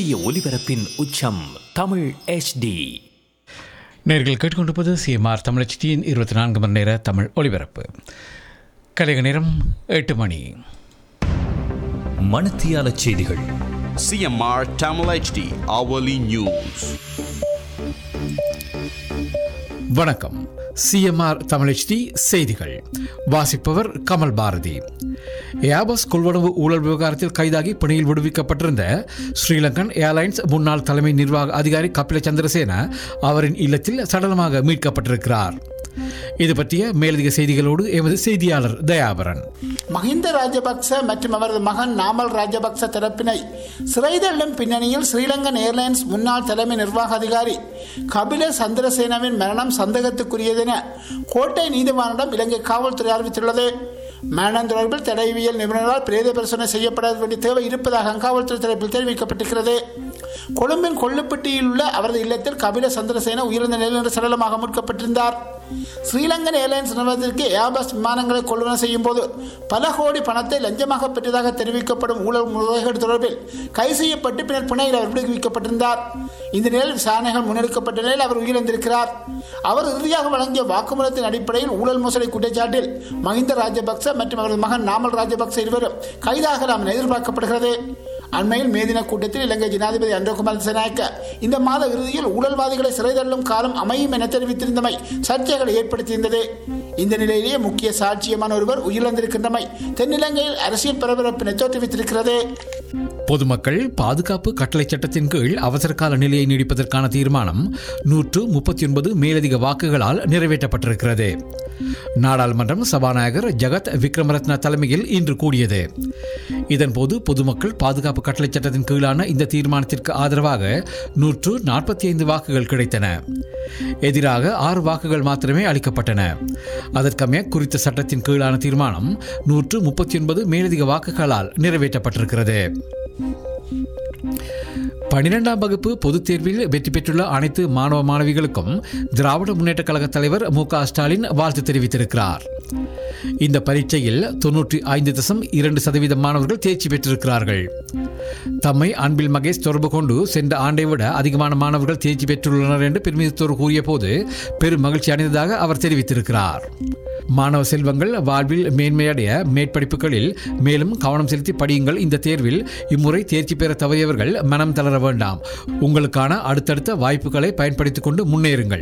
சூரிய ஒளிபரப்பின் உச்சம் தமிழ் HD நேர்கள் கேட்டுக்கொண்டிருப்பது சிஎம்ஆர் தமிழச்சியின் இருபத்தி நான்கு மணி நேர தமிழ் ஒளிபரப்பு கலைக நேரம் எட்டு மணி மணத்தியால செய்திகள் CMR Tamil HD hourly news. வணக்கம் சிஎம்ஆர் தமிழச்டி செய்திகள் வாசிப்பவர் கமல் பாரதி ஏபஸ் கொள்வனவு ஊழல் விவகாரத்தில் கைதாகி பணியில் விடுவிக்கப்பட்டிருந்த ஸ்ரீலங்கன் ஏர்லைன்ஸ் முன்னாள் தலைமை நிர்வாக அதிகாரி கபில சந்திரசேன அவரின் இல்லத்தில் சடலமாக மீட்கப்பட்டிருக்கிறார் இது பற்றிய மேலதிக செய்திகளோடு எமது செய்தியாளர் தயாபரன் மஹிந்த ராஜபக்ச மற்றும் அவரது மகன் நாமல் ராஜபக்ச தரப்பினை சிறைதள்ளும் பின்னணியில் ஸ்ரீலங்கன் ஏர்லைன்ஸ் முன்னாள் தலைமை நிர்வாக அதிகாரி கபில சந்திரசேனவின் மரணம் சந்தேகத்துக்குரியதென கோட்டை நீதிமன்றம் இலங்கை காவல்துறை அறிவித்துள்ளது மரணம் தொடர்பில் தடயவியல் நிபுணர்களால் பிரேத பரிசோதனை செய்யப்பட வேண்டிய தேவை இருப்பதாக காவல்துறை தரப்பில் தெரிவிக்கப்பட்டிருக்கிறது கொழும்பின் கொள்ளுப்பட்டியில் உள்ள அவரது இல்லத்தில் கபில சந்திரசேன உயிரிழந்த நிலையில் இன்று சடலமாக மீட்கப்பட்டிருந்தார் ஸ்ரீலங்கன் ஏர்லைன்ஸ் நிறுவனத்திற்கு ஏர்பஸ் விமானங்களை கொள்வன செய்யும் போது பல கோடி பணத்தை லஞ்சமாக பெற்றதாக தெரிவிக்கப்படும் ஊழல் முறைகேடு தொடர்பில் கைது செய்யப்பட்டு பின்னர் பிணையில் அவர் விடுவிக்கப்பட்டிருந்தார் இந்த நிலையில் விசாரணைகள் முன்னெடுக்கப்பட்ட நிலையில் அவர் உயிரிழந்திருக்கிறார் அவர் இறுதியாக வழங்கிய வாக்குமூலத்தின் அடிப்படையில் ஊழல் மோசடி குற்றச்சாட்டில் மஹிந்த ராஜபக்ச மற்றும் அவரது மகன் நாமல் ராஜபக்ச இருவரும் கைதாகலாம் என எதிர்பார்க்கப்படுகிறது அண்மையில் மேதின கூட்டத்தில் இலங்கை ஜனாதிபதி அன்றகுமார் திசநாயக்க இந்த மாத இறுதியில் ஊழல்வாதிகளை சிறை தள்ளும் காலம் அமையும் என தெரிவித்திருந்தமை சர்ச்சைகளை ஏற்படுத்தியிருந்தது இந்த நிலையிலேயே முக்கிய சாட்சியமான ஒருவர் உயிரிழந்திருக்கின்றமை தென்னிலங்கையில் அரசியல் பரபரப்பினை தோற்றுவித்திருக்கிறது பொதுமக்கள் பாதுகாப்பு கட்டளை சட்டத்தின் கீழ் அவசர கால நிலையை நீடிப்பதற்கான தீர்மானம் நூற்று முப்பத்தி ஒன்பது மேலதிக வாக்குகளால் நிறைவேற்றப்பட்டிருக்கிறது நாடாளுமன்றம் சபாநாயகர் ஜகத் விக்ரமரத்ன தலைமையில் இன்று கூடியது இதன்போது பொதுமக்கள் பாதுகாப்பு கட்டளை சட்டத்தின் கீழான இந்த தீர்மானத்திற்கு ஆதரவாக நூற்று நாற்பத்தி ஐந்து வாக்குகள் கிடைத்தன எதிராக ஆறு வாக்குகள் மாத்திரமே அளிக்கப்பட்டன அதற்கமைய குறித்த சட்டத்தின் கீழான தீர்மானம் நூற்று முப்பத்தி ஒன்பது மேலதிக வாக்குகளால் நிறைவேற்றப்பட்டிருக்கிறது பனிரெண்டாம் வகுப்பு பொதுத் தேர்வில் வெற்றி பெற்றுள்ள அனைத்து மாணவ மாணவிகளுக்கும் திராவிட முன்னேற்றக் கழக தலைவர் மு க ஸ்டாலின் வாழ்த்து தெரிவித்திருக்கிறார் இந்த பரீட்சையில் தொன்னூற்றி ஐந்து தசம் இரண்டு சதவீதம் மாணவர்கள் தேர்ச்சி பெற்றிருக்கிறார்கள் தம்மை அன்பில் மகேஷ் தொடர்பு கொண்டு சென்ற ஆண்டை விட அதிகமான மாணவர்கள் தேர்ச்சி பெற்றுள்ளனர் என்று பெருமிதத்தோடு கூறிய போது பெரும் மகிழ்ச்சி அடைந்ததாக அவர் தெரிவித்திருக்கிறார் மாணவ செல்வங்கள் வாழ்வில் மேன்மையடைய மேற்படிப்புகளில் மேலும் கவனம் செலுத்தி படியுங்கள் இந்த தேர்வில் இம்முறை தேர்ச்சி பெற தவறியவர்கள் மனம் தளர வேண்டாம் உங்களுக்கான அடுத்தடுத்த வாய்ப்புகளை பயன்படுத்திக் கொண்டு முன்னேறுங்கள்